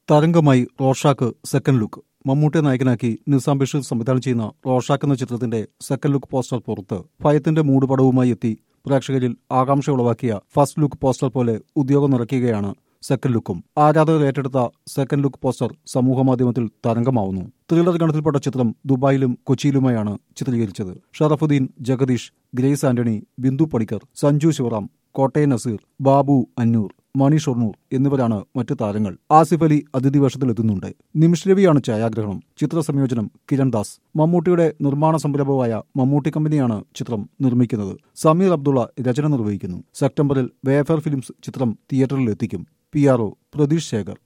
തരംഗമായി Rorschach second look മമ്മൂട്ടിയെ നായകനാക്കി നിസാം ബഷീർ സംവിധാനം ചെയ്യുന്ന റോഷാക്ക് എന്ന ചിത്രത്തിന്റെ സെക്കൻഡ് ലുക്ക് പോസ്റ്റർ പുറത്ത് ഭയത്തിന്റെ മൂടുപടവുമായി എത്തി പ്രേക്ഷകരിൽ ആകാംക്ഷ ഉളവാക്കിയ ഫസ്റ്റ് ലുക്ക് പോസ്റ്റർ പോലെ ഉദ്യോഗം നിറയ്ക്കുകയാണ് സെക്കൻഡ് ലുക്കും ആരാധകർ ഏറ്റെടുത്ത സെക്കൻഡ് ലുക്ക് പോസ്റ്റർ സമൂഹമാധ്യമത്തിൽ തരംഗമാവുന്നു ത്രില്ലർ ഗണത്തിൽപ്പെട്ട ചിത്രം ദുബായിലും കൊച്ചിയിലുമായാണ് ചിത്രീകരിച്ചത് ഷറഫുദ്ദീൻ ജഗദീഷ് ഗ്രേസ് ആന്റണി ബിന്ദു പണിക്കർ സഞ്ജു ശിവറാം കോട്ടയം നസീർ ബാബു അന്നൂർ മണി ഷൊർണൂർ എന്നിവരാണ് മറ്റു താരങ്ങൾ ആസിഫ് അലി അതിഥി വേഷത്തിലെത്തുന്നുണ്ട് നിമിഷ് രവിയാണ് ഛായാഗ്രഹണം ചിത്ര സംയോജനം കിരൺ ദാസ് മമ്മൂട്ടിയുടെ നിർമ്മാണ സംരംഭമായ മമ്മൂട്ടി കമ്പനിയാണ് ചിത്രം നിർമ്മിക്കുന്നത് സമീർ അബ്ദുള്ള രചന നിർവഹിക്കുന്നു സെപ്റ്റംബറിൽ വേഫർ ഫിലിംസ് ചിത്രം തിയേറ്ററിൽ എത്തിക്കും P R O Pratheesh Shekhar